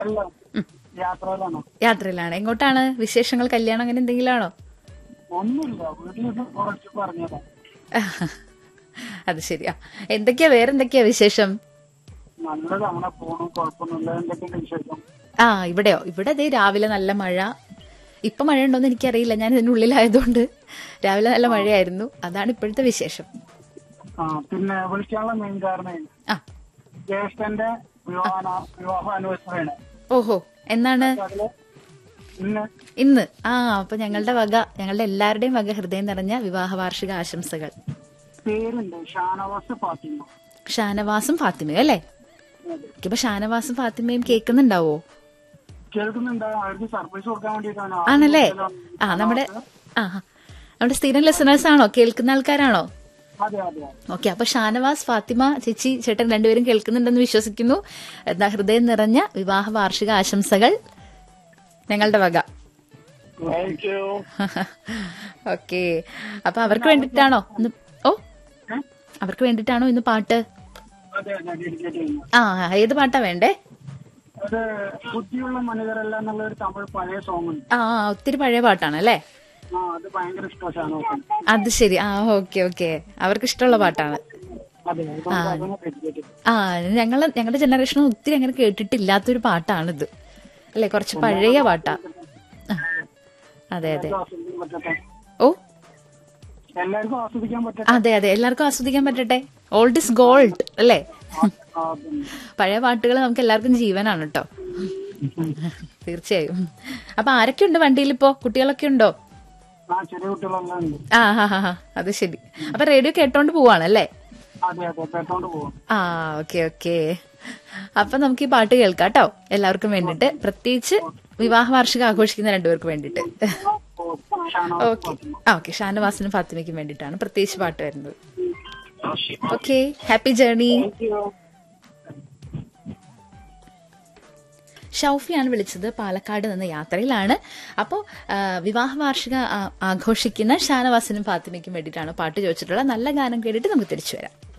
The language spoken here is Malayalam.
അല്ല യാത്രയിലാണ് യാത്രയിലാണ് എങ്ങോട്ടാണ് വിശേഷങ്ങൾ കല്യാണം അങ്ങനെ എന്തെങ്കിലും ആണോ ഒന്നുമില്ല വീട്ടിൽ കുറച്ച് പറഞ്ഞതാ അത് ശരിയാ എന്തൊക്കെയാ വേറെന്തൊക്കെയാ വിശേഷം നല്ലത് അങ്ങനെ പോണു കുഴപ്പമൊന്നുമില്ല എന്തൊക്കെയുണ്ട് വിശേഷം ആ ഇവിടെയോ ഇവിടെ ദേ രാവിലെ നല്ല മഴ ഇപ്പൊ മഴ ഉണ്ടോന്ന് എനിക്കറിയില്ല ഞാൻ ഇതിന്റെ ഉള്ളിലായതുകൊണ്ട് രാവിലെ നല്ല മഴയായിരുന്നു അതാണ് ഇപ്പോഴത്തെ വിശേഷം ആ പിന്നെ വിളിക്കാനുള്ള മെയിൻ കാരണം ആ ജ്യേഷ്ഠന്റെ വിവാഹ വിവാഹ ആനിവേഴ്സറിയാണ് ഓഹോ എന്നാണ് അതില് ഇന്ന് ഇന്ന് ആ അപ്പൊ ഞങ്ങളുടെ വക ഞങ്ങളുടെ എല്ലാവരുടെയും വക ഹൃദയം നിറഞ്ഞ വിവാഹ വാർഷിക ആശംസകൾ പേരുണ്ട് ഷാനവാസ് ഫാത്തിമ ഷാനവാസും ഫാത്തിമയും അല്ലേ അതെ. ഇപ്പൊ ഷാനവാസും ഫാത്തിമയും കേൾക്കുന്നുണ്ടാവോ കേൾക്കുന്നുണ്ട് അവർക്ക് സർപ്രൈസ് കൊടുക്കാൻ വേണ്ടിയിട്ടാണ് ആണല്ലേ ആ നമ്മുടെ ആ ആ. നമ്മുടെ സ്ഥിരം ലിസണേഴ്സ് ആണോ കേൾക്കുന്ന ആൾക്കാരാണോ അതെ അതെ ഓക്കെ അപ്പൊ ഷാനവാസ് ഫാത്തിമ ചേച്ചി ചേട്ടൻ രണ്ടുപേരും കേൾക്കുന്നുണ്ടെന്ന് വിശ്വസിക്കുന്നു എന്താ ഹൃദയം നിറഞ്ഞ വിവാഹ വാർഷിക ആശംസകൾ ഞങ്ങളുടെ വക താങ്ക് യു ഓക്കെ അപ്പൊ അവർക്ക് വേണ്ടിട്ടാണോ ഇന്ന് ഓ അവർക്ക് വേണ്ടിട്ടാണോ ഇന്ന് പാട്ട് അതെ അതെ ഡെഡിക്കേറ്റ് ചെയ്യുന്നു ആ ഏത് പാട്ടാ വേണ്ടേ അത് ബുദ്ധിയുള്ള മനിതരല്ല എന്നുള്ള ഒരു തമിഴ് പഴയ സോങ് ഉണ്ട് ആ ആ, ഒത്തിരി പഴയ പാട്ടാണ് അല്ലേ ആ അത് ഭയങ്കര ഇഷ്ടമാണ് ഷാനവാസ് അത് ശരി ആ ഓക്കെ ഓക്കെ അവർക്ക് ഇഷ്ടമുള്ള പാട്ടാണ് അതെ അതുകൊണ്ട് അതിനെ ഡെഡിക്കേറ്റ് ചെയ്തു ആ ഞങ്ങള് ഞങ്ങളുടെ ജനറേഷൻ ഒത്തിരി അങ്ങനെ കേട്ടിട്ടില്ലാത്തൊരു പാട്ടാണിത് അല്ലെ കുറച്ച് പഴയ പാട്ടാ ആ. അതെ അതെ ആസ്വദിക്കാൻ പറ്റട്ടെ ഓ എല്ലാവർക്കും ആസ്വദിക്കാൻ പറ്റട്ടെ അതെ അതെ എല്ലാവർക്കും ആസ്വദിക്കാൻ പറ്റട്ടെ ഓൾഡ് ഇസ് ഗോൾഡ് അല്ലേ ആ, അതന്നെ. പഴയ പാട്ടുകൾ നമുക്ക് എല്ലാവർക്കും ജീവനാണ് കേട്ടോ തീർച്ചയായും അപ്പൊ ആരൊക്കെ ഉണ്ട് വണ്ടിയിൽ ഇപ്പോ കുട്ടികളൊക്കെ ഉണ്ടോ ആ ചെറിയ കുട്ടികളെല്ലാം ഉണ്ട് ആ ഹാ ഹാ ഹാ അത് ശരി അപ്പൊ റേഡിയോ കേട്ടോണ്ട് പോവാണല്ലേ അതെ അതെ കേട്ടോണ്ട് പോകും ആ ഓക്കെ ഓക്കെ അപ്പൊ നമുക്ക് ഈ പാട്ട് കേൾക്കാം കേട്ടോ എല്ലാവർക്കും വേണ്ടിട്ട് പ്രത്യേകിച്ച് വിവാഹ വാർഷികം ആഘോഷിക്കുന്ന രണ്ടുപേർക്ക് വേണ്ടിട്ട് ഓക്കെ ആ ഓക്കെ ഷാനവാസിനും ഫാത്തിമയ്ക്കും വേണ്ടിയിട്ടാണ് പ്രത്യേകിച്ച് പാട്ട് വരുന്നത് ഓക്കെ ഹാപ്പി ജേർണി ഷൗഫിയാണ് വിളിച്ചത് പാലക്കാട് നിന്ന് യാത്രയിലാണ് അപ്പോൾ വിവാഹ വാർഷിക ആ- ആഘോഷിക്കുന്ന ഷാനവാസിനും ഫാത്തിമയ്ക്കും വേണ്ടിയിട്ടാണ് പാട്ട് ചോദിച്ചിട്ടുള്ളത് നല്ല ഗാനം കേട്ടിട്ട് നമുക്ക് തിരിച്ചു വരാം